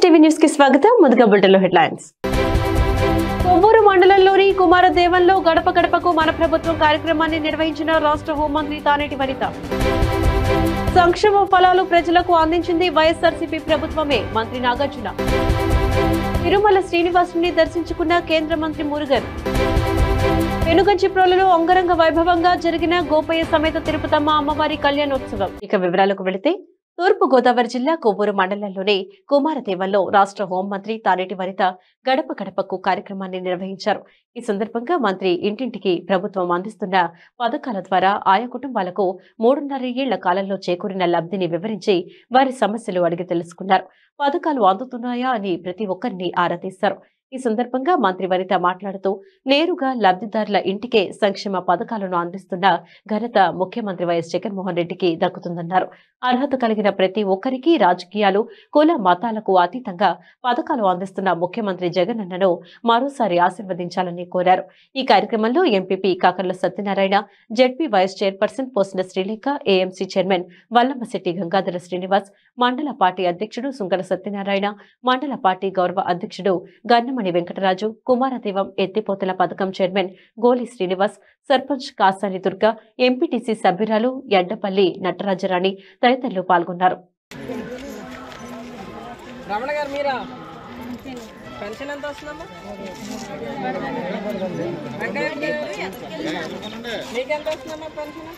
TV news కి స్వాగతం ముందుగా బులెటిన్లో హెడ్లైన్స్ కొవ్వూరు మండలంలోని కుమారదేవంలో గడప గడపకు మన ప్రభుత్వం కార్యక్రమాన్ని నిర్వహించిన రాష్ట్ర హోంమంత్రి తానేటి వనిత సంక్షేమ ఫలాలు ప్రజలకు అందించింది వైఎస్ఆర్సీపీ ప్రభుత్వమే మంత్రి నాగార్జున తిరుమల శ్రీనివాసుని దర్శించుకున్న కేంద్ర మంత్రి మురుగన్ పెనుగంచిప్రోలలో అంగరంగ వైభవంగా జరిగిన గోపయ్య సమేత తిరుపతమ్మ అమ్మవారి కళ్యాణోత్సవం ఇక వివరాలకు వెళితే తూర్పు గోదావరి జిల్లా కొవ్వూరు మండలంలోని కుమారదేవంలో రాష్ట్ర హోంమంత్రి తానేటి వనిత గడప గడపకు కార్యక్రమాన్ని నిర్వహించారు ఈ సందర్భంగా మంత్రి ఇంటింటికి ప్రభుత్వం అందిస్తున్న పథకాల ద్వారా ఆయా కుటుంబాలకు మూడున్నర ఏళ్ల కాలంలో చేకూరిన లబ్ధిని వివరించి వారి సమస్యలు అడిగి తెలుసుకున్నారు పథకాలు అందుతున్నాయా అని ప్రతి ఒక్కరిని ఆరా తీశారు ఈ సందర్భంగా మంత్రి వనిత మాట్లాడుతూ నేరుగా లబ్ధిదారుల ఇంటికే సంక్షేమ పథకాలను అందిస్తున్న ఘనత ముఖ్యమంత్రి వైఎస్ జగన్మోహన్ రెడ్డికి దక్కుతుందన్నారు అర్హత కలిగిన ప్రతి ఒక్కరికి రాజకీయాలు కుల మతాలకు అతీతంగా పథకాలు అందిస్తున్న ముఖ్యమంత్రి జగన్ అన్నను మరోసారి ఆశీర్వదించాలని కోరారు ఈ కార్యక్రమంలో MPP Kakarla Satyanarayana ZP vice chairperson Posina Srilekha AMC chairman Vallabhasetti Gangadhara Srinivas మండల పార్టీ అధ్యక్షుడు సుంకర సత్యనారాయణ మండల పార్టీ గౌరవ అధ్యక్షుడు గన్నమణి వెంకటరాజు కుమారదేవం ఎత్తిపోతల పథకం చైర్మన్ గోలి శ్రీనివాస్ సర్పంచ్ కాసాని దుర్గ ఎంపీటీసీ సభ్యురాలు ఎడ్డపల్లి నటరాజరాణి తదితరులు పాల్గొన్నారు రమణ గారు మీరా పెన్షన్ ఎంత వస్తుందమ్మా వెంకయ్య నీకెంత వస్తుందమ్మా పెన్షన్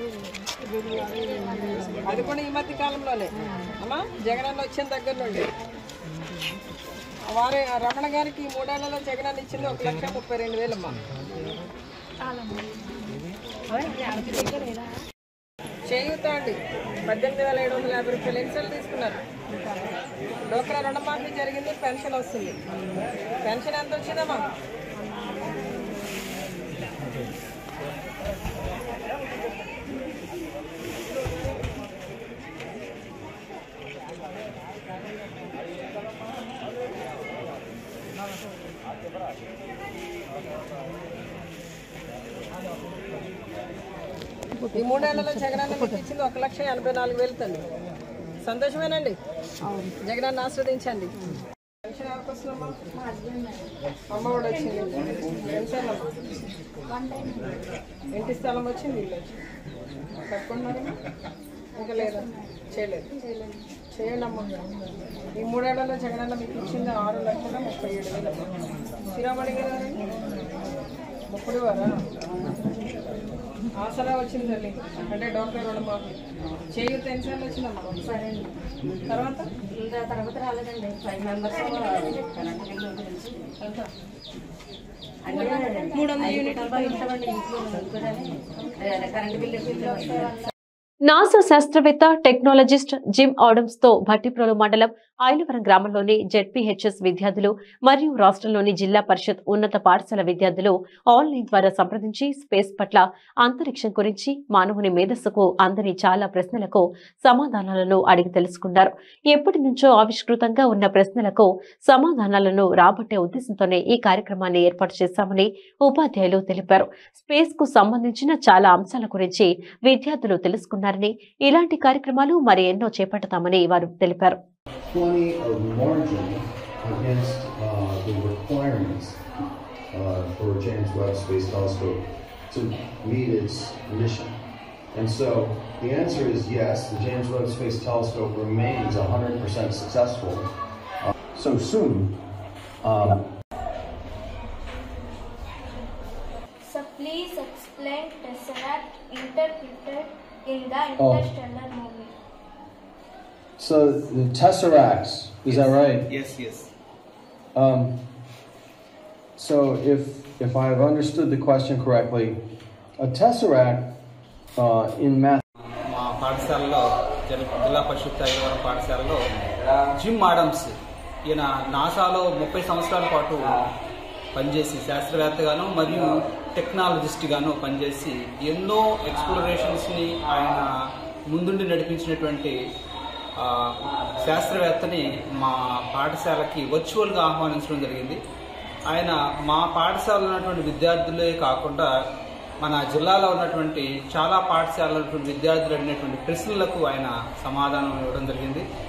అది కూడా ఈ మధ్య కాలంలోనే అమ్మా జగనన్న వచ్చిన దగ్గర నుండి వారి రమణ గారికి ఈ మూడేళ్లలో జగనన్న ఇచ్చింది ఒక లక్ష ముప్పై రెండు వేలమ్మా చేయూత అండి పద్దెనిమిది వేల ఏడు వందల యాభై రూపాయలు ఎన్నిసార్లు తీసుకున్నారు డోక్రా రుణమాఫీ జరిగింది పెన్షన్ వస్తుంది పెన్షన్ ఎంత వచ్చిందమ్మా ఈ మూడేళ్లలో జగనన్న మీకు ఇచ్చింది ఒక లక్ష ఎనభై నాలుగు వేలు తల్లి సంతోషమేనండి జగనన్న ఆస్వాదించండి పెన్షన్ ఎవరికి వస్తుందమ్మా అమ్మ కూడా వచ్చింది పెన్షన్ ఇంటి స్థలం వచ్చింది ఇల్లు వచ్చింది కట్టుకుంటున్నారమ్మా ఇంకా లేదా చేయలేదు చేయండి అమ్మ ఈ మూడేళ్లలో జగనన్న మీకు ఇచ్చింది ఆరు లక్షల ముప్పై ఏడు వేలు శ్రీరామణి గారు ముప్పుడు వారా ఆసరా వచ్చింది తల్లి అంటే డాక్టర్ రుణమాఫీ చేయూత ఎన్నిసార్లు వచ్చిందమ్మా సరే తర్వాత ఇంకా తర్వాత రాలేదండి ఫైవ్ మెంబర్స్ మూడు వందల యూనిట్లు ఇస్తామండి ఇంట్లో కరెంట్ బిల్లు నాసా శాస్త్రవేత్త టెక్నాలజిస్ట్ జిమ్ ఆడమ్స్ తో భట్టిప్రోలు మండలం ఐలవరం గ్రామంలోని జెడ్పీహెచ్ఎస్ విద్యార్థులు మరియు రాష్ట్రంలోని జిల్లా పరిషత్ ఉన్నత పాఠశాల విద్యార్థులు ఆన్లైన్ ద్వారా సంప్రదించి స్పేస్ పట్ల అంతరిక్షం గురించి మానవుని మేధస్సుకు అందని చాలా ప్రశ్నలకు సమాధానాలను అడిగి తెలుసుకున్నారు ఎప్పటి నుంచో ఆవిష్కృతంగా ఉన్న ప్రశ్నలకు సమాధానాలను రాబట్టే ఉద్దేశంతోనే ఈ కార్యక్రమాన్ని ఏర్పాటు చేశామని ఉపాధ్యాయులు తెలిపారు స్పేస్ కు సంబంధించిన చాలా అంశాల గురించి విద్యార్థులు తెలుసుకున్నారని ఇలాంటి కార్యక్రమాలు మరి ఎన్నో చేపడతామని వారు తెలిపారు 20 or margin against uh, the requirements uh, for James Webb Space Telescope to meet its mission. And so the answer is yes, the James Webb Space Telescope remains 100% successful. Uh, so soon, um, So please explain Tesseract interpreted in the Oh. Interstellar movie. so the Tesseracts, is that right? Yes, yes. Um, so if if I've understood the question correctly, a tesseract uh, in math. మా పాఠశాలలో జిల్- జిల్లా పరిషత్ ఐదవరం పాఠశాలలో gym Adams ఈయన నాసాలో ముప్పై సంవత్సరాల పాటు పనిచేసి శాస్త్రవేత్తగాను మరియు టెక్నాలజిస్ట్గాను పనిచేసి ఎన్నో ఎక్స్ప్లోరేషన్స్ని ఆయన ముందుండి నడిపించినటువంటి ఆ, శాస్త్రవేత్తని మా పాఠశాలకి వర్చువల్గా ఆహ్వానించడం జరిగింది ఆయన మా పాఠశాలలో ఉన్నటువంటి విద్యార్థులే కాకుండా మన జిల్లాలో ఉన్నటువంటి చాలా పాఠశాలలో ఉన్నటువంటి విద్యార్థులు అడిగినటువంటి ప్రశ్నలకు ఆయన సమాధానం ఇవ్వడం జరిగింది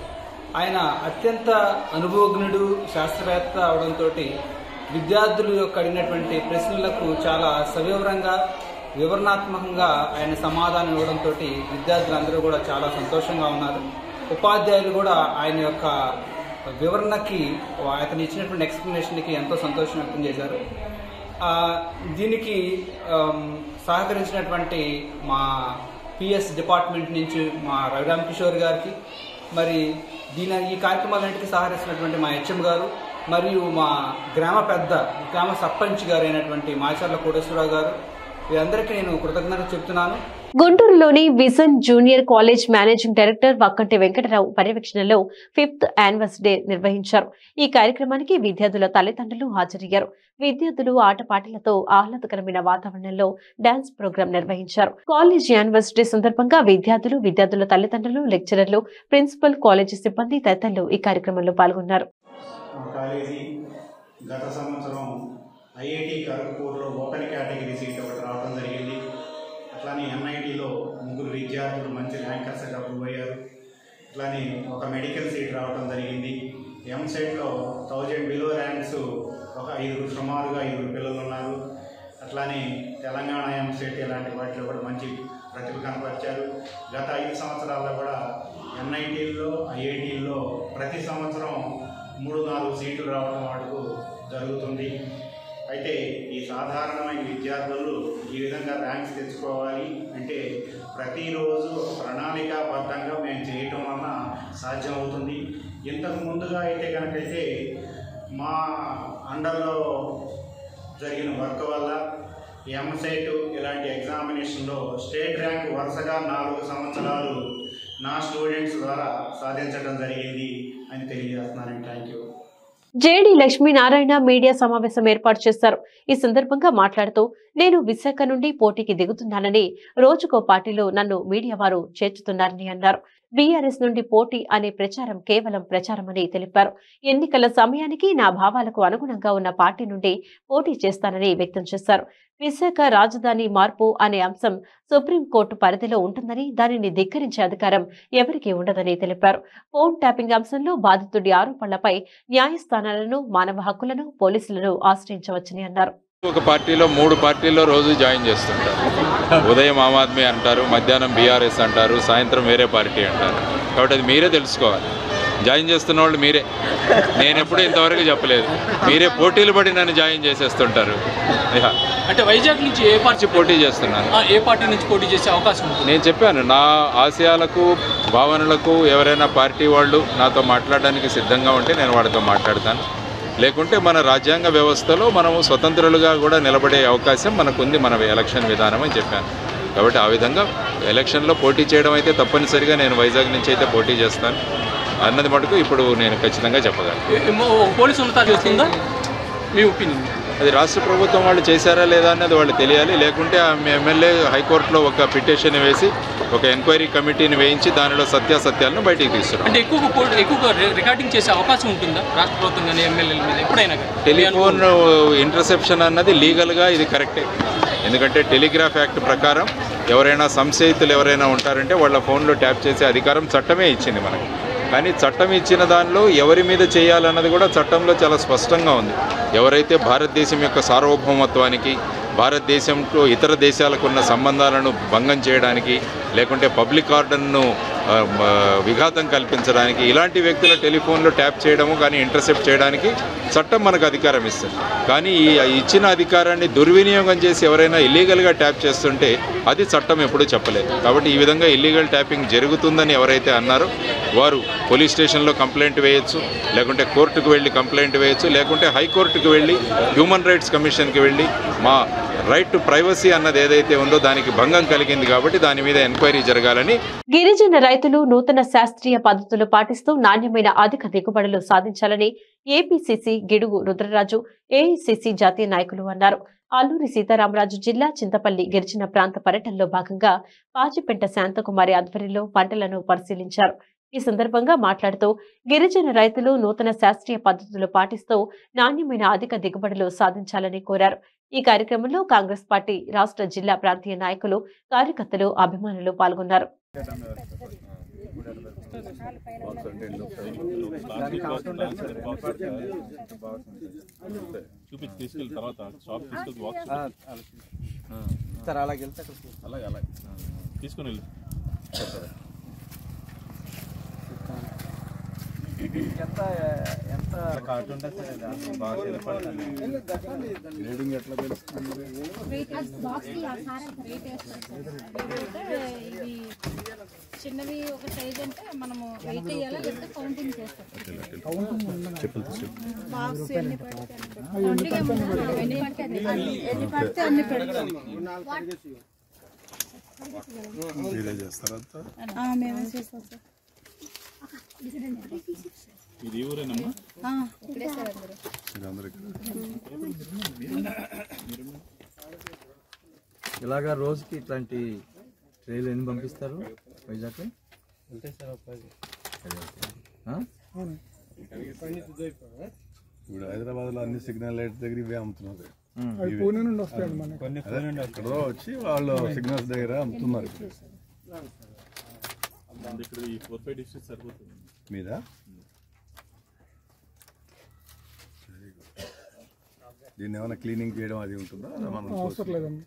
ఆయన అత్యంత అనుభవజ్ఞుడు శాస్త్రవేత్త అవడంతో విద్యార్థులు యొక్క అడిగినటువంటి ప్రశ్నలకు చాలా సవివరంగా వివరణాత్మకంగా ఆయన సమాధానం ఇవ్వడంతో విద్యార్థులందరూ కూడా చాలా సంతోషంగా ఉన్నారు ఉపాధ్యాయులు కూడా ఆయన యొక్క వివరణకి అతను ఇచ్చినటువంటి ఎక్స్ప్లెనేషన్కి ఎంతో సంతోషం వ్యక్తం చేశారు ఆ, దీనికి ఆమ్, సహకరించినటువంటి మా పిఎస్ డిపార్ట్మెంట్ నుంచి మా రఘురామ్ కిషోర్ గారికి మరి దీని ఈ కార్యక్రమాలన్నింటికి సహకరిస్తున్నటువంటి మా హెచ్ఎం గారు మరియు మా గ్రామ పెద్ద గ్రామ సర్పంచ్ గారు అయినటువంటి మాచర్ల కోటేశ్వరరావు గారు వీరందరికీ నేను కృతజ్ఞతలు చెప్తున్నాను గుంటూరులోని vision junior college managing director Vakkanti Venkatarao పర్యవేక్షణలో ఫిఫ్త్ యానివర్స్ డే నిర్వహించారు ఈ కార్యక్రమానికి విద్యార్థుల తల్లిదండ్రులు హాజరయ్యారు విద్యార్థులు ఆటపాటలతో ఆహ్లాదకరమైన వాతావరణంలో డాన్స్ ప్రోగ్రాం నిర్వహించారు కాలేజ్ యానివర్స్ డే సందర్భంగా విద్యార్థులు విద్యార్థుల తల్లిదండ్రులు లెక్చరర్లు ప్రిన్సిపల్ కాలేజీ సిబ్బంది తదితరులు ఈ కార్యక్రమంలో పాల్గొన్నారు మా కాలేజీ గత సంవత్సరం ఐఐటి ఖరగ్పూర్లో ఓపెన్ కేటగిరీ సీట్ ఒకటి రావడం జరిగింది అట్లానే ఎన్ఐటిలో ముగ్గురు విద్యార్థులు మంచి ర్యాంకర్స్గా ప్రూవ్ అయ్యారు అట్లానే ఒక మెడికల్ సీట్ రావడం జరిగింది ఎంసెట్లో థౌజండ్ బిలో ర్యాంక్స్ ఒక ఐదుగురు సుమారుగా ఐదుగురు పిల్లలు ఉన్నారు అట్లానే తెలంగాణ ఎంసెట్ ఇలాంటి వాటిలో కూడా మంచి ప్రతిభ కనపరిచారు గత ఐదు సంవత్సరాల్లో కూడా ఎన్ఐటీల్లో ఐఐటీల్లో ప్రతి సంవత్సరం మూడు నాలుగు సీట్లు రావడం వాటికు జరుగుతుంది అయితే ఈ సాధారణమైన విద్యార్థులు ఈ విధంగా ర్యాంక్స్ తెచ్చుకోవాలి అంటే ప్రతిరోజు ఒక ప్రణాళికాబద్ధంగా మేము చేయటం వలన సాధ్యమవుతుంది ఇంతకు ముందుగా అయితే కనుకైతే మా అండర్లో జరిగిన వర్క్ వల్ల ఎంసెట్ ఇలాంటి ఎగ్జామినేషన్లో స్టేట్ ర్యాంక్ వరుసగా నాలుగు సంవత్సరాలు నా స్టూడెంట్స్ ద్వారా సాధించడం జరిగింది అని తెలియజేస్తున్నాను thank you JD Lakshminarayana media సమావేశం ఏర్పాటు చేశారు ఈ సందర్భంగా మాట్లాడుతూ నేను విశాఖ నుండి పోటీకి దిగుతున్నానని రోజుకో పార్టీలో నన్ను మీడియా వారు చేర్చుతున్నారని అన్నారు బీఆర్ఎస్ నుండి పోటీ అనే ప్రచారం కేవలం ప్రచారమని తెలిపారు ఎన్నికల సమయానికి నా భావాలకు అనుగుణంగా ఉన్న పార్టీ నుండి పోటీ చేస్తానని వ్యక్తం చేశారు విశాఖ రాజధాని మార్పు అనే అంశం సుప్రీంకోర్టు పరిధిలో ఉంటుందని దానిని ధిక్కరించే అధికారం ఎవరికీ ఉండదని తెలిపారు ఫోన్ ట్యాపింగ్ అంశంలో బాధితుడి ఆరోపణలపై న్యాయస్థానాలను మానవ హక్కులను పోలీసులను ఆశ్రయించవచ్చని అన్నారు ఒక పార్టీలో మూడు పార్టీల్లో రోజు జాయిన్ చేస్తుంటారు ఉదయం ఆమ్ ఆద్మీ అంటారు మధ్యాహ్నం బీఆర్ఎస్ అంటారు సాయంత్రం వేరే పార్టీ అంటారు కాబట్టి అది మీరే తెలుసుకోవాలి జాయిన్ చేస్తున్న వాళ్ళు మీరే నేను ఎప్పుడూ ఇంతవరకు చెప్పలేదు మీరే పోటీలు పడి నన్ను జాయిన్ చేసేస్తుంటారు ఇహ, అంటే వైజాగ్ నుంచి ఏ పార్టీ వచ్చి పోటీ చేస్తున్నాను ఆ, ఏ పార్టీ నుంచి పోటీ చేసే అవకాశం ఉంటుంది నేను చెప్పాను నా ఆశయాలకు భావనలకు ఎవరైనా పార్టీ వాళ్ళు నాతో మాట్లాడడానికి సిద్ధంగా ఉంటే నేను వాళ్ళతో మాట్లాడతాను లేకుంటే మన రాజ్యాంగ వ్యవస్థలో మనము స్వతంత్రులుగా కూడా నిలబడే అవకాశం మనకుంది మన ఎలక్షన్ విధానం అని చెప్పాను కాబట్టి ఆ విధంగా ఎలక్షన్లో పోటీ చేయడం అయితే తప్పనిసరిగా నేను వైజాగ్ నుంచి అయితే పోటీ చేస్తాను అన్నది మటుకు ఇప్పుడు నేను ఖచ్చితంగా చెప్పగలను ఏ- ఏమో ఒక పోలీసు ఉన్నతాధికారి చేస్తుందా మీ ఒపీనియన్ అది రాష్ట్ర ప్రభుత్వం వాళ్ళు చేశారా లేదా అన్నది వాళ్ళు తెలియాలి లేకుంటే ఆ ఎమ్మెల్యే హైకోర్టులో ఒక పిటిషన్ వేసి ఒక ఎంక్వైరీ కమిటీని వేయించి దానిలో సత్యాసత్యాలను బయటికి తీసుకురావాలి అంటే ఎక్కువగా పో- ఎక్కువగా రి- రికార్డింగ్ చేసే అవకాశం ఉంటుందా రాష్ట్ర ప్రభుత్వం కానీ ఎమ్మెల్యేల మీద ఎప్పుడైనా కానీ? టెలిఫోన్ ఇంటర్సెప్షన్ అన్నది లీగల్గా ఇది కరెక్టే ఎందుకంటే టెలిగ్రాఫ్ యాక్ట్ ప్రకారం ఎవరైనా సంశయితులు ఎవరైనా ఉంటారంటే వాళ్ళ ఫోన్లో ట్యాప్ చేసే అధికారం చట్టమే ఇచ్చింది మనకి కానీ చట్టం ఇచ్చిన దానిలో ఎవరి మీద చేయాలన్నది కూడా చట్టంలో చాలా స్పష్టంగా ఉంది ఎవరైతే భారతదేశం యొక్క సార్వభౌమత్వానికి భారతదేశంతో ఇతర దేశాలకు ఉన్న సంబంధాలను భంగం చేయడానికి లేకుంటే పబ్లిక్ ఆర్డర్ను ఆ, మ, విఘాతం కల్పించడానికి ఇలాంటి వ్యక్తుల టెలిఫోన్లో ట్యాప్ చేయడము కానీ ఇంటర్సెప్ట్ చేయడానికి చట్టం మనకు అధికారం ఇస్తుంది కానీ ఈ ఇచ్చిన అధికారాన్ని దుర్వినియోగం చేసి ఎవరైనా ఇల్లీగల్గా ట్యాప్ చేస్తుంటే అది చట్టం ఎప్పుడూ చెప్పలేదు కాబట్టి ఈ విధంగా ఇల్లీగల్ ట్యాపింగ్ జరుగుతుందని ఎవరైతే అన్నారో వారు పోలీస్ స్టేషన్లో కంప్లైంట్ వేయొచ్చు లేకుంటే కోర్టుకు వెళ్ళి కంప్లైంట్ వేయొచ్చు లేకుంటే హైకోర్టుకు వెళ్ళి హ్యూమన్ రైట్స్ కమిషన్కి వెళ్ళి మా రైట్ టు ప్రైవసీ అన్నది ఏదైతే ఉందో దానికి భంగం కలిగింది కాబట్టి దాని మీద ఎంక్వైరీ జరగాలని గిరిజన రైతులు నూతన శాస్త్రీయ పద్ధతులు పాటిస్తూ నాణ్యమైన అధిక దిగుబడులు సాధించాలని ఏపీసీసీ గిడుగు రుద్రరాజు ఏఐసీసీ జాతీయ నాయకులు అన్నారు అల్లూరి సీతారామరాజు జిల్లా చింతపల్లి గిరిజన ప్రాంత పర్యటనలో భాగంగా పాజిపెంట శాంతకుమారి ఆధ్వర్యంలో పంటలను పరిశీలించారు ఈ సందర్భంగా మాట్లాడుతూ గిరిజన రైతులు నూతన శాస్త్రీయ పద్ధతులు పాటిస్తూ నాణ్యమైన అధిక దిగుబడులు సాధించాలని కోరారు ఈ కార్యక్రమంలో కాంగ్రెస్ పార్టీ రాష్ట్ర జిల్లా ప్రాంతీయ నాయకులు కార్యకర్తలు అభిమానులు పాల్గొన్నారు చూపించి తీసుకెళ్ళి తర్వాత షాప్ తీసుకెళ్ళి వాక్ సార్ అలాగే వెళ్తే అలాగే అలాగే తీసుకుని వెళ్ళు ఎంత ఎంత కార్డు ఉంటుంది సార్ ఇది? బాగా గ్రేడింగ్ ఎట్లా తెలుస్తుంది ఇవి చిన్నవి ఒక సైజ్ అంటే మనము వెయిట్ చేయాలా లేకపోతే కౌంటింగ్ చేస్తాం చెప్పులు తీసుకెళ్ళి బాక్స్ ఎన్ని పడితే అన్ని పెడతాం. ఎన్ని పడితే అన్ని ఎన్ని పడితే అన్ని పెడతాం మీరే చేస్తారా అంతా ఆ, మేమే చేస్తాం సార్ ఇది ఈ ఊరేనమ్మా ఆ, ఇక్కడే సార్ అందరూ ఇది అందరికి ఇలాగా రోజుకి ఇట్లాంటి ట్రైలు ఎన్ని పంపిస్తారు వైజాగ్ ఉంటాయి సార్ ఒక పది ఇప్పుడు హైదరాబాద్ లో అన్ని సిగ్నల్ లైట్ దగ్గర ఇవే అమ్ముతున్నారు అవి ఇవే. పూణే నుండి వస్తాయండి మనకి. కొన్ని అదే, పూణే నుండి ఎక్కడో వచ్చి వాళ్ళు సిగ్నల్స్ దగ్గర అమ్ముతున్నారు ఇక్కడ ఈ ఫోర్ ఫైవ్ డిస్ట్రిక్ట్ సరిపోతుంది మీద దీన్ని ఏమైనా క్లీనింగ్ చేయడం అది ఉంటుందా అలా మనం అవసరం లేదండి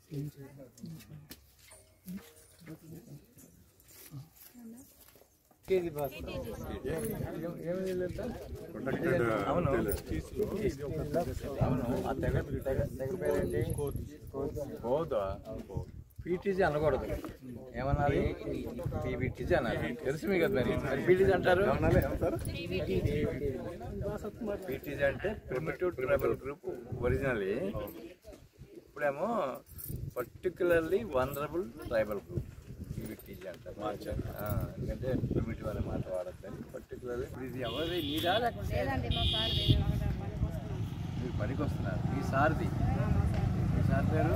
అవును అవును ఆ తెగ తెగ తెగ పేరేంటి పోదా పీటీజీ అనకూడదు ఏమనాలి పీబీటీజీ అనాలి తెలుసు మీకు కదా మరి మరి పీటీజీ అంటారు పీటీజీ అంటే ప్రిమిటివ్ ట్రైబల్ గ్రూప్ ఒరిజినల్లీ ఇప్పుడేమో particularly vulnerable tribal group PBTG అంటారు ఆ, ఎందుకంటే ప్రిమిటివ్ అనే మాట వాడద్దని పర్టికులర్లీ ఇప్పుడు ఇది ఎవరి మీరా లేకపోతే లేదండి మా సార్ మీరు పనికి వస్తున్నారు మీ సార్ది మీ సార్ పేరు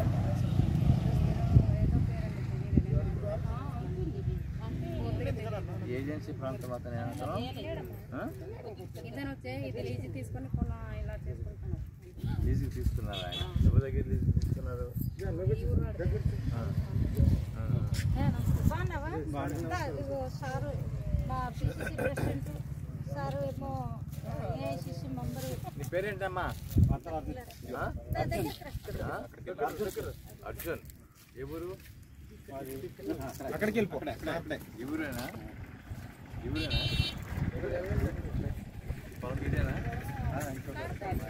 ఏజెన్సీ ప్రాంతం అతను ఏమంటారు ఆ? ఇతను వచ్చే ఇది లీజు తీసుకొని కొన ఇలా చేసుకుంటాను లీజుకి తీసుకున్నారు ఆయన ఎవరి దగ్గర లీజుకి తీసుకున్నారు ఆ. బాగున్నావా ఇదిగో సారు మా పిసిసి ప్రెసిడెంట్ సారు ఏమో ఏఐసిసి మెంబరు నీ పేరేంటమ్మా ఆ? ఆ? అర్జున్ ఏ ఊరు అక్కడికి వెళ్ళిపో ఈ ఊరేనా ఈ ఊరేనా పొలం ఇదేనా ఆ, ఇంకొక-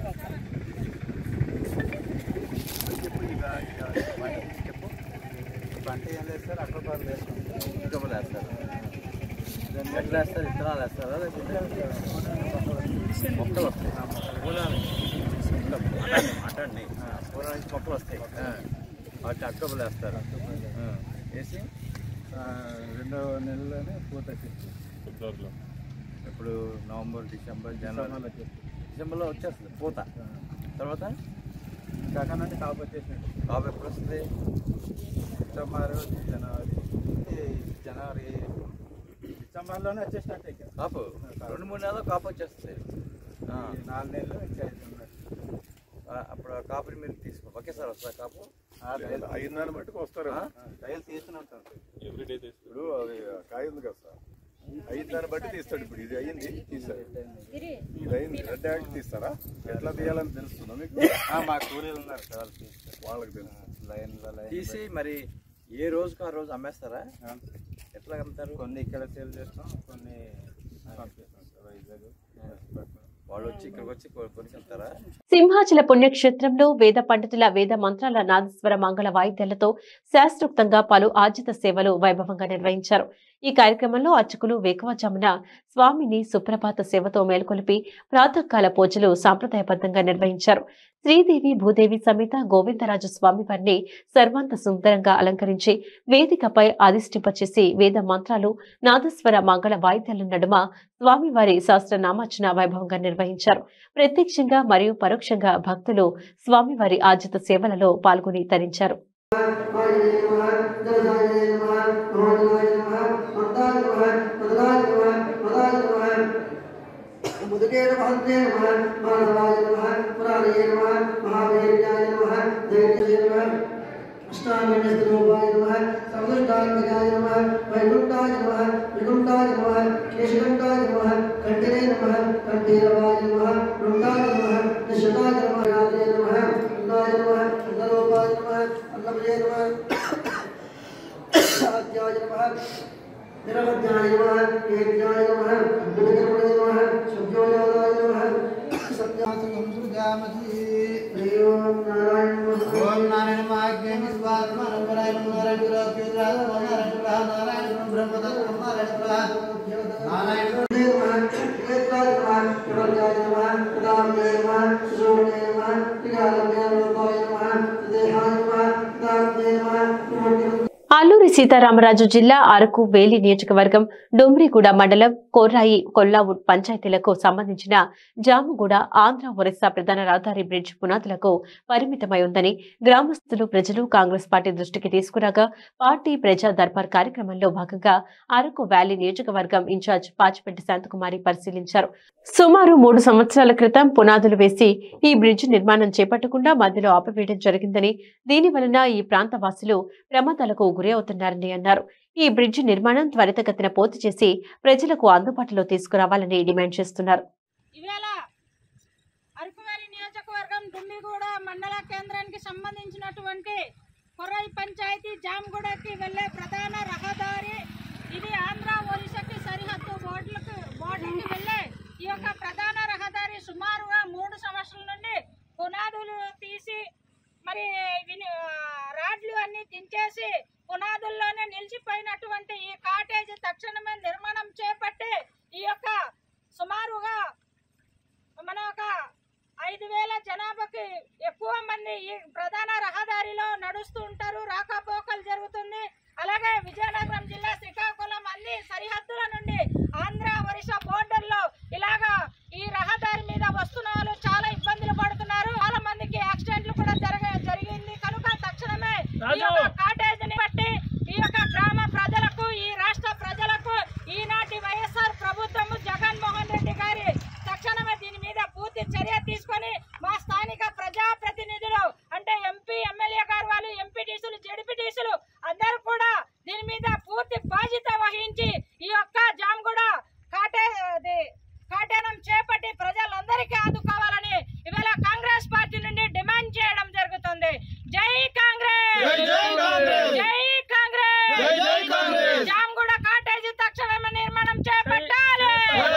చెప్పు ఇక ఇక మాట తీసి చెప్పు పంట ఏం వేస్తారు అక్కడ పనులు వేస్తారు ఇంకొకరు వేస్తారు ఎట్లా వేస్తారు విత్తనాలు వేస్తారా లేకపోతే మొక్కలు వస్తాయి పూలాలు అటండి పూల నుంచి మొక్కలు వస్తాయి ఆ, వాటి అక్కబులు వేస్తారు ఆ, వేసి ఆ, రెండో నెలలోనే పూత వచ్చేసి ఫిబ్రవరిలో ఇప్పుడు నవంబర్ డిసెంబర్ జనవరి డిసెంబర్లో వచ్చేస్తుంది పూత తర్వాత కాకా నుండి కాపు వచ్చేసినట్టు కాపు ఎప్పుడు వస్తుంది డిసెంబర్ జనవరి ఈ జనవరి డిసెంబర్లోనే వచ్చేసినట్టు ఇక కాపు రెండు మూడు నెలలు కాపు వచ్చేస్తుంది ఆ, ఈ నాలుగు నెలలు ఇంకా ఐదు ఉన్నాయి. ఆ, అప్పుడు ఆ కాపుని మీరు తీసుకో ఒకేసారి వస్తుందా కాపు ఆ, రైలు అయిన దాన్ని బట్టి వస్తారు ఆ? రైలు తీస్తూనే ఉంటాం ఎవ్రీ డే తీస్తారు ఇప్పుడు అది కాయ ఉంది కదా సార్ అయిన దాన్ని బట్టి తీస్తాడు ఇప్పుడు ఇది అయ్యింది తీసాడు ఇది అయింది రెడ్ యాక్ట్ తీస్తారా ఎట్లా తీయాలని తెలుస్తుందా మీకు ఆ, మా కూలీలు ఉన్నారు సార్ వాళ్ళు తీస్తారు వాళ్ళకి తెలుసు లైన్లో లైన్ తీసి మరి ఏ రోజుకు ఆ రోజు అమ్మేస్తారా ఎట్లా అమ్ముతారు కొన్ని ఇక్కడ సేల్ చేస్తాం కొన్ని పంపిస్తాం సార్ వైజాగ్ విశాఖపట్నం. వాళ్ళు వచ్చి ఇక్కడికి వచ్చి కొ- కొని చెప్తారా సింహాచల పుణ్యక్షేత్రంలో వేద పండితుల వేద మంత్రాల నాదస్వర మంగళ వాయిద్యాలతో శాస్త్రోక్తంగా పలు ఆర్జిత సేవలు వైభవంగా నిర్వహించారు ఈ కార్యక్రమంలో అర్చకులు వేకువజామున స్వామిని సుప్రభాత సేవతో మేల్కొలిపి ప్రాతకాల పూజలు సాంప్రదాయబద్ధంగా నిర్వహించారు శ్రీదేవి భూదేవి సమేత గోవిందరాజు స్వామి వారిని సర్వాంత సుందరంగా అలంకరించి వేదికపై అధిష్ఠింపచేసి వేద మంత్రాలు నాదస్వర మంగళ వాయిద్యాల నడుమ స్వామివారి సహస్రనామార్చన వైభవంగా నిర్వహించారు ప్రత్యక్షంగా మరియు పరోక్షంగా భక్తులు స్వామివారి ఆర్జిత సేవలలో పాల్గొని తరించారు कृष्णामण्यस्तरूपाय नमः सर्वदुष्टात्मजाय नमः वैकुण्ठाय नमः विकुण्ठाय नमः केशकण्ठाय नमः कण्ठिने नमः कण्ठीरवाय नमः वृन्दाय नमः निशताय नमः रात्रे नमः अन्नाय नमः अन्नरूपाय नमः अन्नमये नमः आद्याय नमः निरवध्याय नमः वेद्याय नमः गुणकर्मणे नमः शुभ्योजाय नमः सत्यासकं सृजामहि ओम नारायण ओम नारायण माग्ञे विश्वास नारायण नारायण गुरुराज नारायण नारायण ब्रह्म नारायण नारायण नमः वेदाय नमः प्रज्ञाय नमः रामाय नमः सुषुमणे नमः प्रियालम्य नमः देहाय नमः दात्रे नमः అల్లూరి సీతారామరాజు జిల్లా అరకు వేలి నియోజకవర్గం డొమ్రిగూడ మండలం కొర్రాయి కొల్లావుడ్ పంచాయతీలకు సంబంధించిన జాముగూడ ఆంధ్ర ఒరిస్సా ప్రధాన రహదారి బ్రిడ్జ్ పునాదులకు పరిమితమై ఉందని గ్రామస్తులు ప్రజలు కాంగ్రెస్ పార్టీ దృష్టికి తీసుకురాగా పార్టీ ప్రజా దర్బార్ కార్యక్రమంలో భాగంగా అరకు వ్యాలీ నియోజకవర్గం ఇన్ఛార్జ్ పాచిపెట్టి శాంతకుమారి పరిశీలించారు సుమారు మూడు సంవత్సరాల క్రితం పునాదులు వేసి ఈ బ్రిడ్జ్ నిర్మాణం చేపట్టకుండా మధ్యలో ఆపివేయడం జరిగిందని దీని వలన ఈ ప్రాంత వాసులు ప్రమాదాలకు గురి అవుతున్నారని అన్నారు ఈ బ్రిడ్జ్ నిర్మాణం త్వరితగతిన పూర్తి చేసి ప్రజలకు అందుబాటులో తీసుకురావాలని డిమాండ్ చేస్తున్నారు ఇవాళ అరకువేలి నియోజకవర్గం దుమ్మిగూడ మండల కేంద్రానికి సంబంధించినటువంటి కొర్రై పంచాయతీ జామ్గూడకి వెళ్లే ప్రధాన రహదారి ఇది ఆంధ్ర ఒరిస్సాకి సరిహద్దు బోర్డులకు బోర్డుకి వెళ్లే ఈ యొక్క ప్రధాన రహదారి సుమారుగా మూడు సంవత్సరాల నుండి పునాదులు తీసి మరి విని- ఆ, రాడ్లు అన్ని దించేసి పునాదుల్లోనే నిలిచిపోయినటువంటి ఈ కాటేజ్ తక్షణమే నిర్మాణం చేపట్టి ఈ యొక్క సుమారుగా మన ఒక ఐదు వేల జనాభాకి ఎక్కువ మంది ఈ ప్రధాన రహదారిలో నడుస్తూ ఉంటారు రాకపోకలు జరుగుతుంది అలాగే విజయనగరం జిల్లా శ్రీకాకుళం అన్ని సరిహద్దుల నుండి ఆంధ్ర ఒరిస్సా బోర్డర్లో ఇలాగా ఈ రహదారి మీద వస్తున్న వాళ్ళు చాలా ఇబ్బందులు పడుతున్నారు చాలా మందికి యాక్సిడెంట్లు కూడా జరగ జరిగింది కనుక తక్షణమే ఈ యొక్క కాటేజీని బట్టి ఈ యొక్క గ్రామ ప్రజలకు ఈ రాష్ట్ర ప్రజలకు ఈనాటి వైఎస్ఆర్ ప్రభుత్వము జగన్మోహన్ రెడ్డి గారి తక్షణమే దీని మీద పూర్తి చర్య తీసుకొని మా స్థానిక ప్రజాప్రతినిధులు అంటే ఎంపీ ఎమ్మెల్యే గారు వాళ్ళు ఎంపీటీసీలు జడ్పీటీసీలు అందరూ కూడా దీని మీద పూర్తి బాధ్యత వహించి ఈ యొక్క జామ్గూడ కాటే అది కాటేనం చేపట్టి ప్రజలందరికీ ఆదుకోవాలని ఇవాళ కాంగ్రెస్ పార్టీ నుండి డిమాండ్ చేయడం జరుగుతుంది జై కాంగ్రెస్ జై కాంగ్రెస్ జామ్గూడ కాటేజీ తక్షణమే నిర్మాణం చేపట్టాలి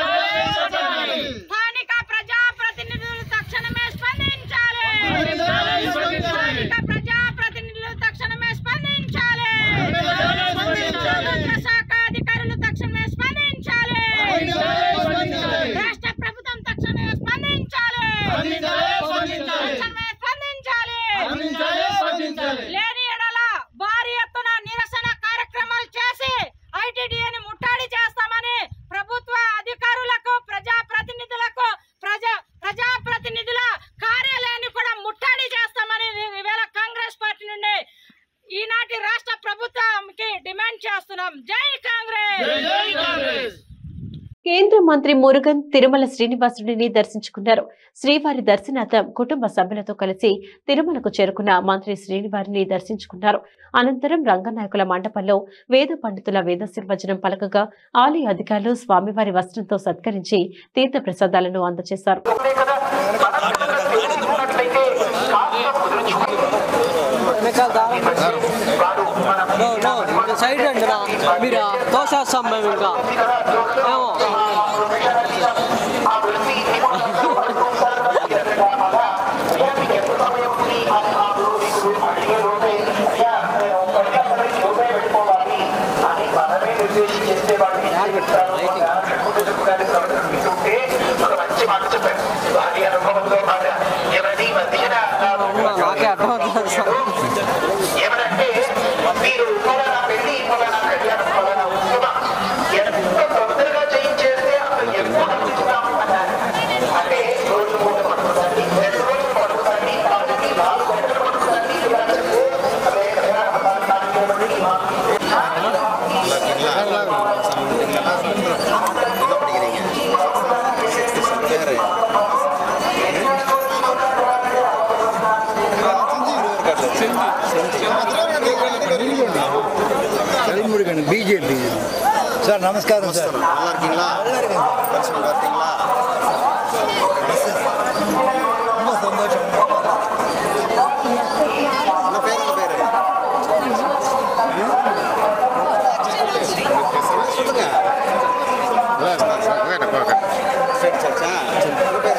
స్థానిక ప్రజా ప్రతినిధులు తక్షణమే స్పందించాలి స్థానిక ప్రజా ప్రతినిధులు తక్షణమే స్పందించాలి ప్రభుత్వ శాఖ అధికారులు తక్షణమే స్పందించాలి రాష్ట్ర ప్రభుత్వం తక్షణమే స్పందించాలి తక్షణమే స్పందించాలి లేని ఎడల భారీ ఎత్తున నిరసన కార్యక్రమాలు చేసి ఐటీడీఏని ముట్టడి చేస్తామని ప్రభుత్వ అధికారులకు ప్రజా ప్రతినిధులకు ప్రజా ప్రజా ప్రతినిధుల కార్యాలయాన్ని కూడా ముట్టడి చేస్తామని ఈవేళ కాంగ్రెస్ పార్టీ నుండి ఈనాటి రాష్ట్ర ప్రభుత్వంకి డిమాండ్ చేస్తున్నాం జై కాంగ్రెస్ కేంద్ర మంత్రి మురుగన్ తిరుమల శ్రీనివాసుడిని దర్శించుకున్నారు శ్రీవారి దర్శనార్థం కుటుంబ సభ్యులతో కలిసి తిరుమలకు చేరుకున్న మంత్రి శ్రీనివారిని దర్శించుకున్నారు అనంతరం రంగనాయకుల మండపంలో వేద పండితుల వేదాశీర్వచనం పలకగా ఆలయ అధికారులు స్వామివారి వస్త్రంతో సత్కరించి తీర్థ ప్రసాదాలను అందజేశారు సైడ్ రండి రా మీరు తోసేస్తాం మేము ఇంకా ఏమో నాకే అర్థమవుతుంది సార్ ఏమనంటే మీరు ఫలానా పెళ్లి ఫలానా కళ్యాణం ఫలానా ఉత్సవం ఎంత తొందరగా చేయించేస్తే అసలు ఎక్కువ నమ్ముతున్నాము అన్నారు అంటే రోజు మూడు పడుతుందండి రెండు రోజులు పడుతుందండి వాళ్ళకి నాలుగు గంటలు పడుతుందండి ఇలా చెప్తే అదే కళ్యాణ పదార్థానికి ఇవ్వండి, செஞ்சு பிஜேபி சார் நமஸ்காரம் சார் நல்லா இருக்கீங்களா தரிசனம் பார்த்தீங்களா ரொம்ப சந்தோஷம் என்ன பேர் உங்க பேரு சொல்லுங்க சரி சச்சா உங்க பேர்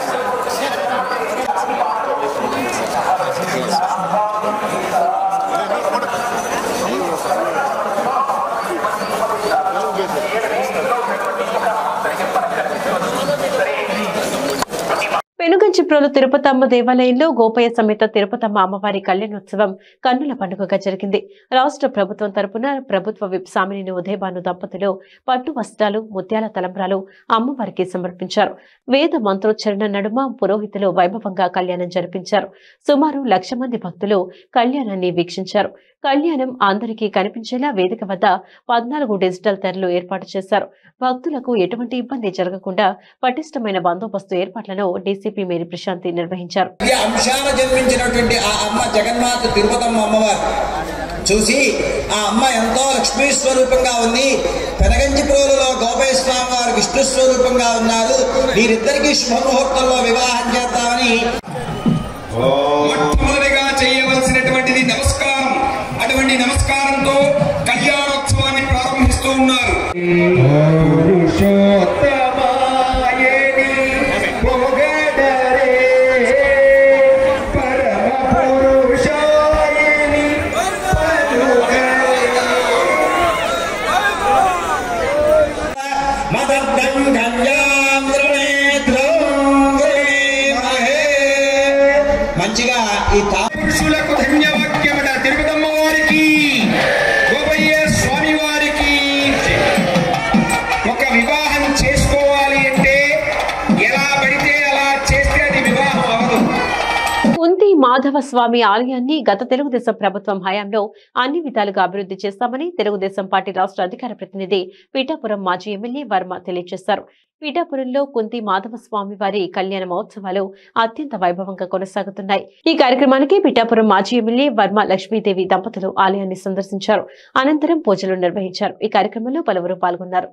పెనుగంచిప్రోలు తిరుపతమ్మ దేవాలయంలో గోపయ్య సమేత తిరుపతమ్మ అమ్మవారి కళ్యాణోత్సవం కన్నుల పండుగగా జరిగింది రాష్ట్ర ప్రభుత్వం తరపున ప్రభుత్వ విప్ సామిని ఉదయభాను దంపతులు పట్టు వస్త్రాలు ముత్యాల తలంబ్రాలు అమ్మవారికి సమర్పించారు వేద మంత్రోచ్చరణ నడుమ పురోహితులు వైభవంగా కళ్యాణం జరిపించారు సుమారు లక్ష మంది భక్తులు కళ్యాణాన్ని వీక్షించారు కళ్యాణం అందరికీ కనిపించేలా వేదిక వద్ద పద్నాలుగు డిజిటల్ తెరలు ఏర్పాటు చేశారు భక్తులకు ఎటువంటి ఇబ్బంది జరగకుండా పటిష్టమైన బందోబస్తు ఏర్పాట్లను డీసీపీ మేరీ ప్రశాంతి నిర్వహించారు ఈ అంశాన జన్మించినటువంటి ఆ అమ్మ జగన్మాత తిరుపతమ్మ అమ్మవారు చూసి ఆ అమ్మ ఎంతో లక్ష్మీ స్వరూపంగా ఉంది పెనగంచిప్రోలులో గోపయ్య స్వామి వారు విష్ణు స్వరూపంగా ఉన్నారు వీరిద్దరికీ శుభముహూర్తంలో వివాహం చేద్దామని మొట్టమొదటిగా చేయవలసినటువంటిది నమస్కారం అటువంటి నమస్కారంతో కళ్యాణోత్సవాన్ని ప్రారంభిస్తూ ఉన్నారు మదర్థం కన్యాం గృహేద్రం గృహేమహే. మంచిగా ఈ తా- పురుషులకు ధన్యవాక్యమట తిరుపతమ్మ వారికి గోపయ్య స్వామి వారికి ఒక వివాహం చేసుకోవాలి అంటే ఎలా పడితే అలా చేస్తే అది వివాహం అవదు కుంతి మాధవ స్వామి ఆలయాన్ని గత తెలుగుదేశం ప్రభుత్వం హయాంలో అన్ని విధాలుగా అభివృద్ధి చేస్తామని తెలుగుదేశం పార్టీ రాష్ట్ర అధికార ప్రతినిధి పీఠాపురం మాజీ ఎమ్మెల్యే వర్మ తెలియజేశారు పీఠాపురంలో కుంతి మాధవ స్వామి వారి కళ్యాణ మహోత్సవాలు అత్యంత వైభవంగా కొనసాగుతున్నాయి ఈ కార్యక్రమానికి పీఠాపురం మాజీ ఎమ్మెల్యే వర్మ లక్ష్మీదేవి దంపతులు ఆలయాన్ని సందర్శించారు అనంతరం పూజలు నిర్వహించారు ఈ కార్యక్రమంలో పలువురు పాల్గొన్నారు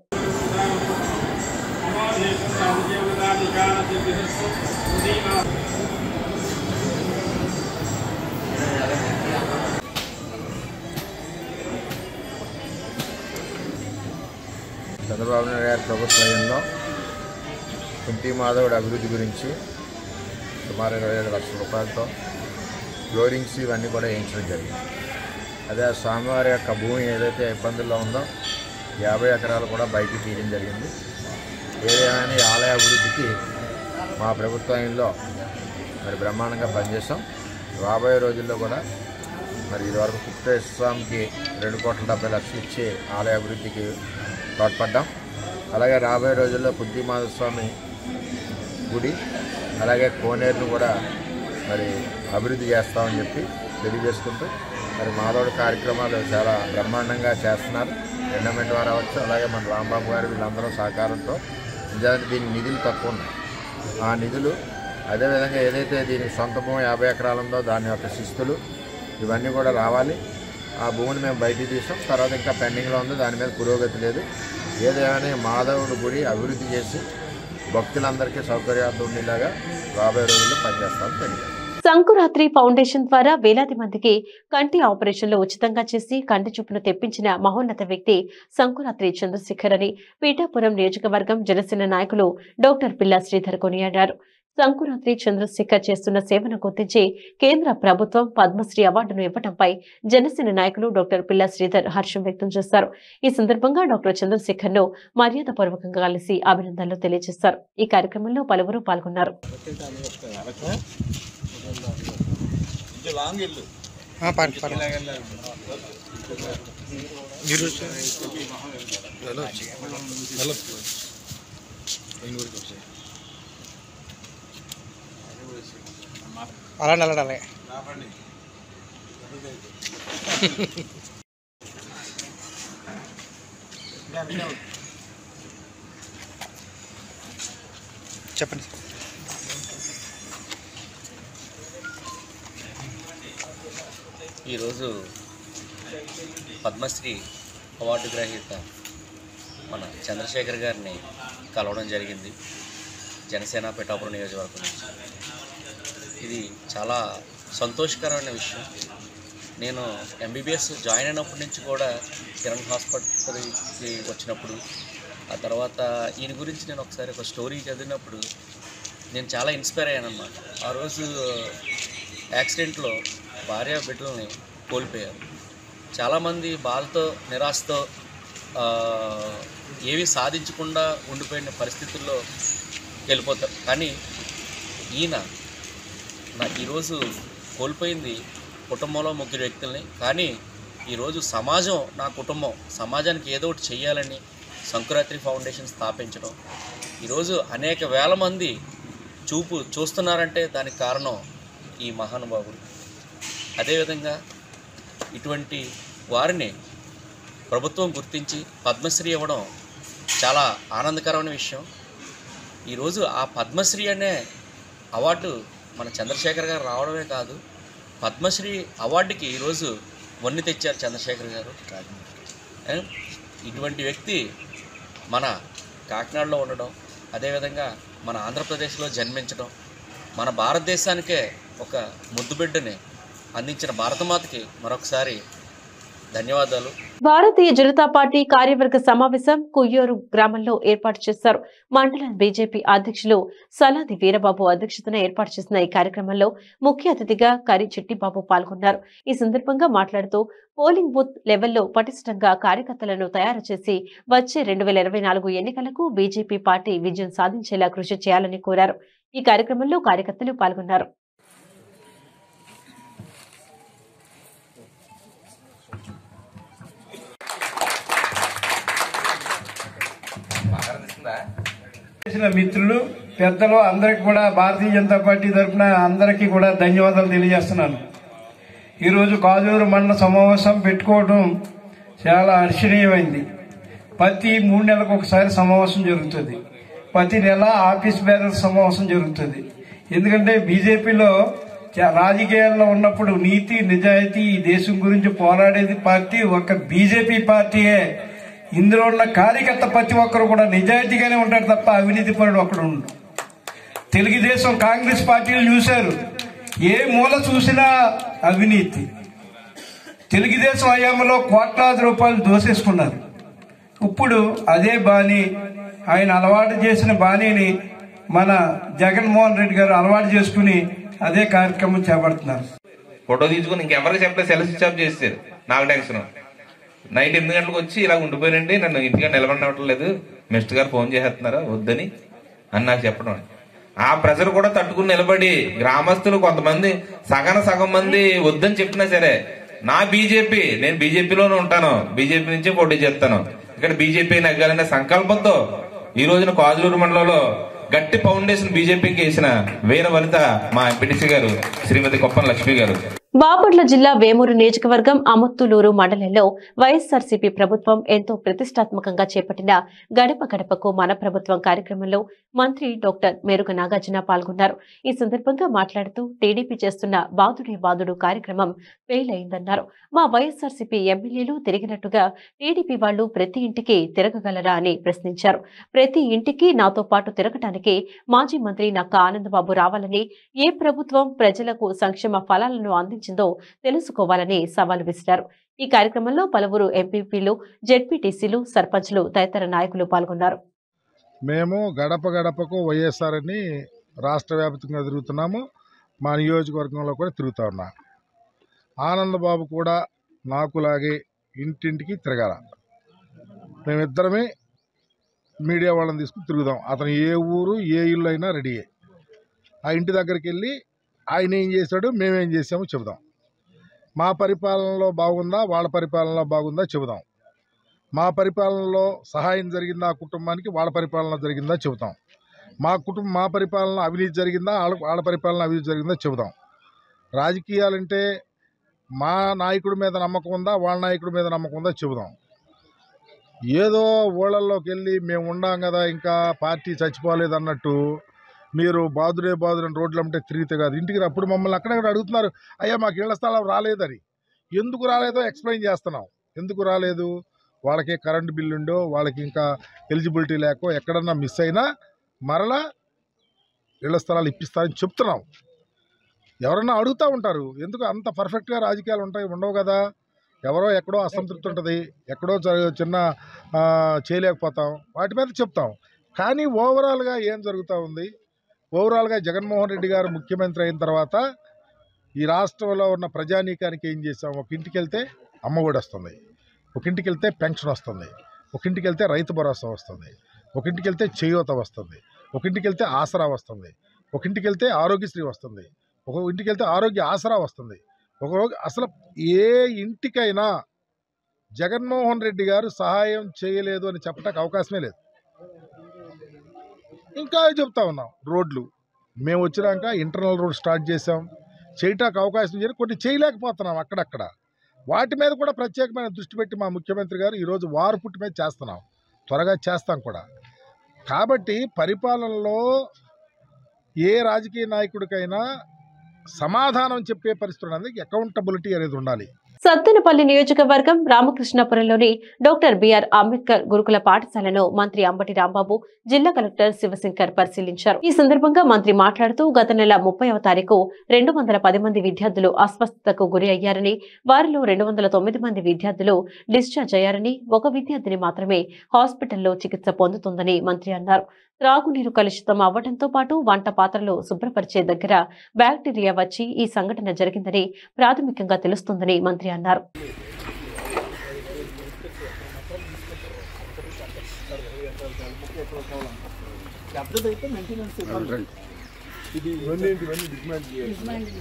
చంద్రబాబు నాయుడు గారి ప్రభుత్వంలో కుంటి మాధవుడి అభివృద్ధి గురించి సుమారు ఇరవై ఏడు లక్షల రూపాయలతో ఫ్లోరింగ్స్ ఇవన్నీ కూడా వేయించడం జరిగింది అదే ఆ స్వామివారి యొక్క భూమి ఏదైతే ఇబ్బందుల్లో ఉందో యాభై ఎకరాలు కూడా బయటికి తీయడం జరిగింది ఏదేమైనా ఈ ఆలయ అభివృద్ధికి మా ప్రభుత్వంలో మరి బ్రహ్మాండంగా పనిచేసాం రాబోయే రోజుల్లో కూడా మరి ఇదివరకు కుప్పేశ్వర స్వామికి రెండు కోట్ల డెబ్బై లక్షలు ఇచ్చి ఆలయ అభివృద్ధికి తోడ్పడ్డాం అలాగే రాబోయే రోజుల్లో కుంతిమాధవ స్వామి గుడి అలాగే కోనేరును కూడా మరి అభివృద్ధి చేస్తామని చెప్పి తెలియజేసుకుంటూ మరి మాధవుడి కార్యక్రమాలు చాలా బ్రహ్మాండంగా చేస్తున్నారు ఎండమెంట్ వారు అవ్వచ్చు అలాగే మన రాంబాబు గారు వీళ్ళందరూ సహకారంతో నిజానికి దీనికి నిధులు తక్కువ ఉన్నాయి ఆ నిధులు అదేవిధంగా ఏదైతే దీనికి సొంత భూమి యాభై ఎకరాలు ఉందో దాని యొక్క శిస్తులు ఇవన్నీ కూడా రావాలి ఆ భూమిని మేము బయటికి తీసాం తర్వాత ఇంకా పెండింగ్లో ఉంది దాని మీద పురోగతి లేదు ఏదేమైనా మాధవుడి గుడి అభివృద్ధి చేసి భక్తులందరికీ సౌకర్యార్థం ఉండేలాగా రాబోయే రోజుల్లో పనిచేస్తామని తెలియదు సంకురాత్రి ఫౌండేషన్ ద్వారా వేలాది మందికి కంటి ఆపరేషన్లు ఉచితంగా చేసి కంటి చూపును తెప్పించిన మహోన్నత వ్యక్తి సంకురాత్రి చంద్రశేఖర్ అని పీఠాపురం నియోజకవర్గం జనసేన నాయకులు డాక్టర్ పిల్లా శ్రీధర్ కొనియాడారు సంకురాత్రి చంద్రశేఖర్ చేస్తున్న సేవను గుర్తించి కేంద్ర ప్రభుత్వం పద్మశ్రీ అవార్డును ఇవ్వడంపై జనసేన నాయకులు డాక్టర్ పిల్లా శ్రీధర్ హర్షం వ్యక్తం చేశారు ఈ సందర్భంగా డాక్టర్ చంద్రశేఖర్ ను మర్యాదపూర్వకంగా కలిసి అభినందనలు తెలియజేశారు ఈ కార్యక్రమంలో పలువురు పాల్గొన్నారు అలాంటి అలాంటి అలాగే చెప్పండి ఈరోజు పద్మశ్రీ అవార్డు గ్రహీత మన చంద్రశేఖర్ గారిని కలవడం జరిగింది జనసేన పిఠాపురం నియోజకవర్గం నుంచి ఇది చాలా సంతోషకరమైన విషయం నేను ఎంబీబీఎస్ జాయిన్ అయినప్పటి నుంచి కూడా కిరణ్ హాస్పిటల్కి వచ్చినప్పుడు ఆ తర్వాత ఈయన గురించి నేను ఒకసారి ఒక స్టోరీ చదివినప్పుడు నేను చాలా ఇన్స్పైర్ అయ్యాను అనమాట ఆ రోజు యాక్సిడెంట్లో భార్య బిడ్డల్ని కోల్పోయారు చాలామంది బాధతో నిరాశతో ఆ, ఏమీ సాధించకుండా ఉండిపోయిన పరిస్థితుల్లో వెళ్ళిపోతారు కానీ ఈయన నా ఈరోజు కోల్పోయింది కుటుంబంలో ముగ్గురు వ్యక్తుల్ని కానీ ఈరోజు సమాజం నా కుటుంబం సమాజానికి ఏదో ఒకటి చేయాలని సంకురాత్రి ఫౌండేషన్ స్థాపించడం ఈరోజు అనేక వేల మంది చూపు చూస్తున్నారంటే దానికి కారణం ఈ మహానుభావుడు అదేవిధంగా ఇటువంటి వారిని ప్రభుత్వం గుర్తించి పద్మశ్రీ ఇవ్వడం చాలా ఆనందకరమైన విషయం ఈరోజు ఆ పద్మశ్రీ అనే అవార్డు మన చంద్రశేఖర్ గారు రావడమే కాదు పద్మశ్రీ అవార్డుకి ఈరోజు వన్ని తెచ్చారు చంద్రశేఖర్ గారు ఏ? ఇటువంటి వ్యక్తి మన కాకినాడలో ఉండడం అదేవిధంగా మన ఆంధ్రప్రదేశ్లో జన్మించడం మన భారతదేశానికే ఒక ముద్దుబిడ్డని అందించిన భారతమాతకి మరొకసారి ధన్యవాదాలు భారతీయ జనతా పార్టీ కార్యవర్గ సమావేశం కుయ్యూరు గ్రామంలో ఏర్పాటు చేశారు మండల బీజేపీ అధ్యక్షులు సలాది వీరబాబు అధ్యక్షతన ఏర్పాటు చేసిన ఈ కార్యక్రమంలో ముఖ్య అతిథిగా కరి చిట్టిబాబు పాల్గొన్నారు ఈ సందర్భంగా మాట్లాడుతూ పోలింగ్ బూత్ లెవెల్లో పటిష్టంగా కార్యకర్తలను తయారు చేసి వచ్చే రెండు వేల ఇరవై నాలుగు ఎన్నికలకు బీజేపీ పార్టీ విజయం సాధించేలా కృషి చేయాలని కోరారు ఈ కార్యక్రమంలో కార్యకర్తలు పాల్గొన్నారు చేసిన మిత్రులు పెద్దలు అందరికి కూడా భారతీయ జనతా పార్టీ తరఫున అందరికీ కూడా ధన్యవాదాలు తెలియజేస్తున్నాను ఈరోజు కాజూరు మండల సమావేశం పెట్టుకోవడం చాలా హర్షణీయమైంది ప్రతి మూడు నెలలకు ఒకసారి సమావేశం జరుగుతుంది ప్రతి నెల ఆఫీస్ బేరర్ సమావేశం జరుగుతుంది ఎందుకంటే బీజేపీలో చా- రాజకీయాల్లో ఉన్నప్పుడు నీతి నిజాయితీ ఈ దేశం గురించి పోరాడేది పార్టీ ఒక బీజేపీ పార్టీయే ఇందులో ఉన్న కార్యకర్త ప్రతి ఒక్కరు కూడా నిజాయితీగానే ఉంటాడు తప్ప అవినీతి పరుడు ఒకడు ఉండు తెలుగుదేశం కాంగ్రెస్ పార్టీలు చూశారు ఏ మూల చూసినా అవినీతి తెలుగుదేశం హయాంలో కోట్లాది రూపాయలు దోసేసుకున్నారు ఇప్పుడు అదే బాణి ఆయన అలవాటు చేసిన బాణీని మన జగన్మోహన్ రెడ్డి గారు అలవాటు చేసుకుని అదే కార్యక్రమం చేపడుతున్నారు ఫోటో తీసుకుని ఇంకెవరికి చెప్పలేదు సెల్ స్విచ్ ఆఫ్ చేసేసారు నాకు టెన్షన్ నైట్ ఎనిమిది గంటలకు వచ్చి ఇలా ఉండిపోయారండి నన్ను ఇంటిగా నిలబడినట్లేదు మిస్టర్ గారు ఫోన్ చేసేస్తున్నారా వద్దని అని నాకు చెప్పడం ఆ ప్రెజర్ కూడా తట్టుకుని నిలబడి గ్రామస్తులు కొంతమంది సగన సగం మంది వద్దని చెప్పినా సరే నా బీజేపీ నేను బీజేపీలోనే ఉంటాను బీజేపీ నుంచే పోటీ చేస్తాను ఇక్కడ బీజేపీ నెగ్గాలనే సంకల్పంతో ఈ రోజున కాజులూరు మండలంలో గట్టి ఫౌండేషన్ బీజేపీకి వేసిన వీర వనిత మా ఎంపీటీసీ గారు శ్రీమతి కొప్పన లక్ష్మి గారు బాపట్ల జిల్లా వేమూరు నియోజకవర్గం అముత్తులూరు మండలంలో వైఎస్ఆర్సీపీ ప్రభుత్వం ఎంతో ప్రతిష్టాత్మకంగా చేపట్టిన గడప గడపకు మన ప్రభుత్వం కార్యక్రమంలో మంత్రి డాక్టర్ మేరుగ నాగార్జున పాల్గొన్నారు ఈ సందర్భంగా మాట్లాడుతూ టీడీపీ చేస్తున్న బాదుడే బాదుడు కార్యక్రమం ఫెయిల్ అయిందన్నారు మా వైఎస్ఆర్సీపీ ఎమ్మెల్యేలు తిరిగినట్టుగా టీడీపీ వాళ్ళు ప్రతి ఇంటికి తిరగగలరా అని ప్రశ్నించారు ప్రతి ఇంటికి నాతో పాటు తిరగటానికి మాజీ మంత్రి నక్క ఆనందబాబు రావాలని ఏ ప్రభుత్వం ప్రజలకు సంక్షేమ ఫలాలను అందించిందో తెలుసుకోవాలని సవాల్ విసిరారు ఈ కార్యక్రమంలో పలువురు ఎంపీపీలు జెడ్పీటీసీలు సర్పంచ్లు తదితర నాయకులు పాల్గొన్నారు మేము గడప గడపకు వైఎస్ఆర్ అని రాష్ట్ర వ్యాప్తంగా తిరుగుతున్నాము మా నియోజకవర్గంలో కూడా తిరుగుతూ ఉన్నా ఆనందబాబు కూడా నాకులాగే ఇంటింటికి తిరగాల మేమిద్దరమే మీడియా వాళ్ళని తీసుకుని తిరుగుదాం అతను ఏ ఊరు ఏ ఇల్లు అయినా రెడీయే ఆ ఇంటి దగ్గరికి వెళ్ళి ఆయన ఏం చేశాడు మేమేం చేసామో చెబుదాం మా పరిపాలనలో బాగుందా వాళ్ళ పరిపాలనలో బాగుందా చెబుదాం మా పరిపాలనలో సహాయం జరిగిందా ఆ కుటుంబానికి వాళ్ళ పరిపాలన జరిగిందా చెబుతాం మా కుటుంబం మా పరిపాలన అవినీతి జరిగిందా వాళ్ళ వాళ్ళ పరిపాలన అవినీతి జరిగిందా చెబుతాం రాజకీయాలంటే మా నాయకుడి మీద నమ్మకం ఉందా వాళ్ళ నాయకుడి మీద నమ్మకం ఉందా చెబుదాం ఏదో ఊళ్ళల్లోకి వెళ్ళి మేము ఉండాం కదా ఇంకా పార్టీ చచ్చిపోలేదు అన్నట్టు మీరు బాదురే బాదురే రోడ్లు అంటే తిరిగితే కాదు ఇంటికి రా. అప్పుడు మమ్మల్ని అక్కడక్కడ అడుగుతున్నారు అయ్యా మాకు ఇళ్ల స్థలం రాలేదని ఎందుకు రాలేదో ఎక్స్ప్లెయిన్ చేస్తున్నాం ఎందుకు రాలేదు వాళ్ళకి కరెంటు బిల్లు ఉండో వాళ్ళకి ఇంకా ఎలిజిబిలిటీ లేకో ఎక్కడన్నా మిస్ అయినా మరలా ఇళ్ల స్థలాలు ఇప్పిస్తారని చెప్తున్నాం ఎవరన్నా అడుగుతూ ఉంటారు ఎందుకు అంత పర్ఫెక్ట్గా రాజకీయాలు ఉంటాయి ఉండవు కదా ఎవరో ఎక్కడో అసంతృప్తి ఉంటుంది ఎక్కడో జ- చిన్న ఆ, చేయలేకపోతాం వాటి మీద చెప్తాం కానీ ఓవరాల్గా ఏం జరుగుతూ ఉంది ఓవరాల్గా జగన్మోహన్ రెడ్డి గారు ముఖ్యమంత్రి అయిన తర్వాత ఈ రాష్ట్రంలో ఉన్న ప్రజానీకానికి ఏం చేసాం ఒక ఇంటికి వెళ్తే అమ్మఒడి వస్తుంది ఒక ఇంటికి వెళ్తే పెన్షన్ వస్తుంది ఒక ఇంటికి వెళ్తే రైతు భరోసా వస్తుంది ఒక ఇంటికి వెళ్తే చేయూత వస్తుంది ఒక ఇంటికి వెళ్తే ఆసరా వస్తుంది ఒక ఇంటికి వెళ్తే ఆరోగ్యశ్రీ వస్తుంది ఒక ఇంటికి వెళ్తే ఆరోగ్య ఆసరా వస్తుంది ఒక రోజు అసలు ఏ ఇంటికైనా జగన్మోహన్ రెడ్డి గారు సహాయం చేయలేదు అని చెప్పడానికి అవకాశమే లేదు ఇంకా చెప్తా ఉన్నాం రోడ్లు మేము వచ్చినాక ఇంటర్నల్ రోడ్ స్టార్ట్ చేసాం చేయటానికి అవకాశం చేసి కొన్ని చేయలేకపోతున్నాం అక్కడక్కడ వాటి మీద కూడా ప్రత్యేకమైన దృష్టి పెట్టి మా ముఖ్యమంత్రి గారు ఈరోజు వారు పుట్టి మీద చేస్తున్నాం త్వరగా చేస్తాం కూడా కాబట్టి పరిపాలనలో ఏ రాజకీయ నాయకుడికైనా సమాధానం చెప్పే పరిస్థితి ఉన్నది అకౌంటబిలిటీ అనేది ఉండాలి సత్తెనపల్లి నియోజకవర్గం రామకృష్ణపురంలోని డాక్టర్ బిఆర్ అంబేద్కర్ గురుకుల పాఠశాలను మంత్రి అంబటి రాంబాబు జిల్లా కలెక్టర్ శివశంకర్ పరిశీలించారు ఈ సందర్భంగా మంత్రి మాట్లాడుతూ గత నెల ముప్పైవ తారీఖు రెండు వందల పది మంది విద్యార్థులు అస్వస్థతకు గురి అయ్యారని వారిలో రెండు వందల తొమ్మిది మంది విద్యార్థులు డిశ్చార్జ్ అయ్యారని ఒక విద్యార్థిని మాత్రమే హాస్పిటల్లో చికిత్స పొందుతుందని మంత్రి అన్నారు త్రాగునీరు కలుషితం అవ్వడంతో పాటు వంట పాత్రలు శుభ్రపరిచే దగ్గర బ్యాక్టీరియా వచ్చి ఈ సంఘటన జరిగిందని ప్రాథమికంగా తెలుస్తుందని మంత్రి అన్నారు ఇది ఇవన్నీ ఏంటి? ఇవన్నీ డిస్మాంటిల్ చేయాలి.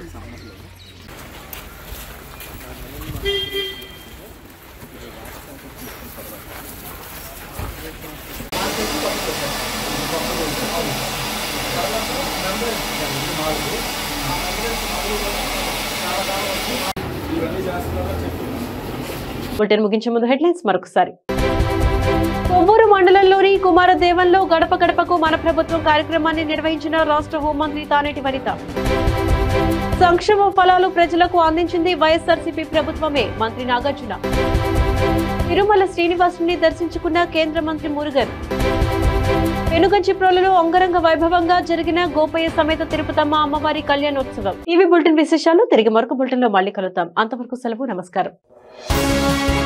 బులెటిన్ ముగించే ముందు హెడ్లైన్స్ మరొకసారి కొవ్వూరు మండలంలోని కుమారదేవంలో గడప గడపకు మన ప్రభుత్వం కార్యక్రమాన్ని నిర్వహించిన రాష్ట్ర హోంమంత్రి తానేటి వనిత సంక్షేమ ఫలాలు ప్రజలకు అందించింది వైఎస్ఆర్సీపీ ప్రభుత్వమే మంత్రి నాగార్జున తిరుమల శ్రీనివాసుని దర్శించుకున్న కేంద్ర మంత్రి మురుగన్ పెనుగంచిప్రోలలో అంగరంగ వైభవంగా జరిగిన గోపయ్య సమేత తిరుపతమ్మ అమ్మవారి కళ్యాణోత్సవం ఇవి బులెటిన్ విశేషాలు తిరిగి మరొక బులెటిన్ లో మళ్ళీ కలుద్దాం అంతవరకు సెలవు నమస్కారం